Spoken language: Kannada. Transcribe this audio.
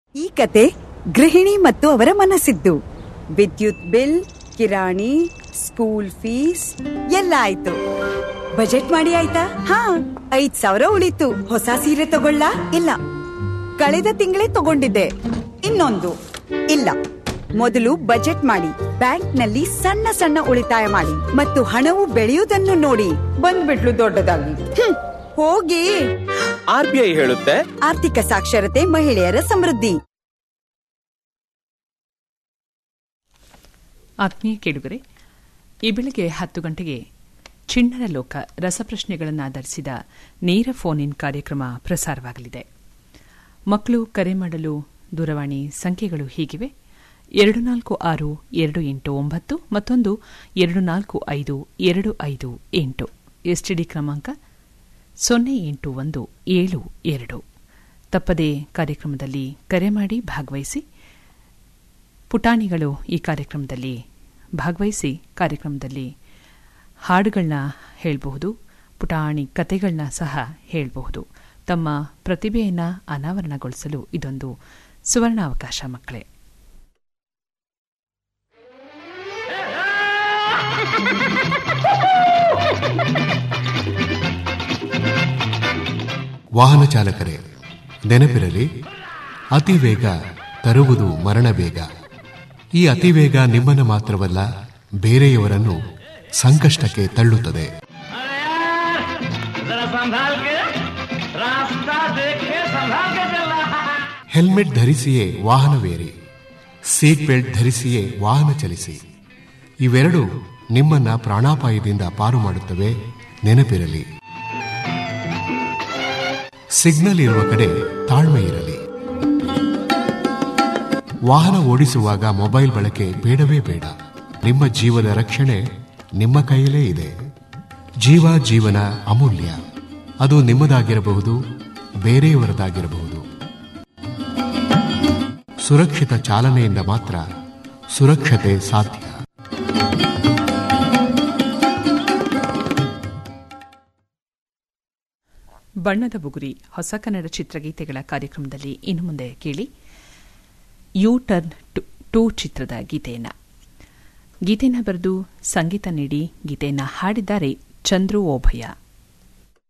ಈ ಕತೆ ಗೃಹಿಣಿ ಮತ್ತು ಅವರ ಮನಸ್ಸಿದ್ದು ವಿದ್ಯುತ್ ಬಿಲ್ ಕಿರಾಣಿ ಸ್ಕೂಲ್ ಫೀಸ್ ಎಲ್ಲ ಆಯ್ತು ಬಜೆಟ್ ಮಾಡಿ ಆಯ್ತಾ ಹಾ ಐದ್ ಸಾವಿರ ಉಳಿತು ಹೊಸ ಸೀರೆ ತಗೊಳ್ಳ ಇಲ್ಲ ಕಳೆದ ತಿಂಗಳೇ ತಗೊಂಡಿದ್ದೆ ಇನ್ನೊಂದು ಇಲ್ಲ ಮೊದಲು ಬಜೆಟ್ ಮಾಡಿ ಬ್ಯಾಂಕ್ನಲ್ಲಿ ಸಣ್ಣ ಸಣ್ಣ ಉಳಿತಾಯ ಮಾಡಿ ಮತ್ತು ಹಣವು ಬೆಳೆಯುವುದನ್ನು ನೋಡಿ ಬಂದ್ಬಿಟ್ಲು ದೊಡ್ಡದಾಗಿ ಹ್ಮ್, ಹೋಗಿ ಆರ್ಬಿಐ ಹೇಳುತ್ತೆ ಆರ್ಥಿಕ ಸಾಕ್ಷರತೆ ಮಹಿಳೆಯರ ಸಮೃದ್ಧಿ ಆತ್ಮೀಯ ಕೇಳುಗರೆ ಈ ಬೆಳಗ್ಗೆ ಹತ್ತು ಗಂಟೆಗೆ ಚಿಣ್ಣರ ಲೋಕ ರಸಪ್ರಶ್ನೆಗಳನ್ನು ಆಧರಿಸಿದ ನೇರ ಫೋನ್ ಇನ್ ಕಾರ್ಯಕ್ರಮ ಪ್ರಸಾರವಾಗಲಿದೆ ಮಕ್ಕಳು ಕರೆ ಮಾಡಲು ದೂರವಾಣಿ ಸಂಖ್ಯೆಗಳು ಹೀಗಿವೆ ಎರಡು ನಾಲ್ಕು ಆರು ಎರಡು ಎಂಟು ಒಂಬತ್ತು ಮತ್ತೊಂದು ಎರಡು ನಾಲ್ಕು ಐದು ಎರಡು ಐದು ಎಂಟು ಎಸ್ಟಿಡಿ ಕ್ರಮಾಂಕ ಸೊನ್ನೆ ಎಂಟು ಒಂದು ಏಳು ಎರಡು ತಪ್ಪದೇ ಕಾರ್ಯಕ್ರಮದಲ್ಲಿ ಕರೆ ಮಾಡಿ ಭಾಗವಹಿಸಿ ಪುಟಾಣಿಗಳು ಈ ಕಾರ್ಯಕ್ರಮದಲ್ಲಿ ಭಾಗವಹಿಸಿ ಕಾರ್ಯಕ್ರಮದಲ್ಲಿ ಹಾಡುಗಳನ್ನ ಹೇಳಬಹುದು ಪುಟಾಣಿ ಕತೆಗಳನ್ನ ಸಹ ಹೇಳಬಹುದು ತಮ್ಮ ಪ್ರತಿಭೆಯನ್ನು ಅನಾವರಣಗೊಳಿಸಲು ಇದೊಂದು ಸುವರ್ಣಾವಕಾಶ ಮಕ್ಕಳೇ ವಾಹನ ಚಾಲಕರೇ ನೆನಪಿರಲಿ ಅತಿ ವೇಗ ತರುವುದು ಮರಣ ಬೇಗ ಈ ಅತಿ ವೇಗ ನಿಮ್ಮನ್ನು ಮಾತ್ರವಲ್ಲ ಬೇರೆಯವರನ್ನು ಸಂಕಷ್ಟಕ್ಕೆ ತಳ್ಳುತ್ತದೆ जरा संभाल के रास्ता देखे संभाल के चलना ಹೆಲ್ಮೆಟ್ ಧರಿಸಿಯೇ ವಾಹನವೇರಿ ಸೀಟ್ ಬೆಲ್ಟ್ ಧರಿಸಿಯೇ ವಾಹನ ಚಲಿಸಿ ಇವೆರಡು ನಿಮ್ಮನ್ನ ಪ್ರಾಣಾಪಾಯದಿಂದ ಪಾರು ಮಾಡುತ್ತವೆ ನೆನಪಿರಲಿ ಸಿಗ್ನಲ್ ಇರುವ ಕಡೆ ತಾಳ್ಮೆ ಇರಲಿ ವಾಹನ ಓಡಿಸುವಾಗ ಮೊಬೈಲ್ ಬಳಕೆ ಬೇಡವೇ ಬೇಡ ನಿಮ್ಮ ಜೀವದ ರಕ್ಷಣೆ ನಿಮ್ಮ ಕೈಯಲ್ಲೇ ಇದೆ ಜೀವ ಜೀವನ ಅಮೂಲ್ಯ ಅದು ನಿಮ್ಮದಾಗಿರಬಹುದು ಬೇರೆಯವರದಾಗಿರಬಹುದು ಸುರಕ್ಷಿತ ಚಾಲನೆಯಿಂದ ಮಾತ್ರ ಸುರಕ್ಷತೆ ಸಾಧ್ಯ ಬಣ್ಣದ ಬುಗುರಿ ಹೊಸ ಕನ್ನಡ ಚಿತ್ರಗೀತೆಗಳ ಕಾರ್ಯಕ್ರಮದಲ್ಲಿ ಇನ್ನು ಮುಂದೆ ಕೇಳಿ ಯು ಟರ್ನ್ ಟು- ಟು ಚಿತ್ರದ ಗೀತೆಯನ್ನ ಗೀತೆಯನ್ನು ಬರೆದು ಸಂಗೀತ ನೀಡಿ ಗೀತೆಯನ್ನು ಹಾಡಿದ್ದಾರೆ ಚಂದ್ರು ಓಭಯ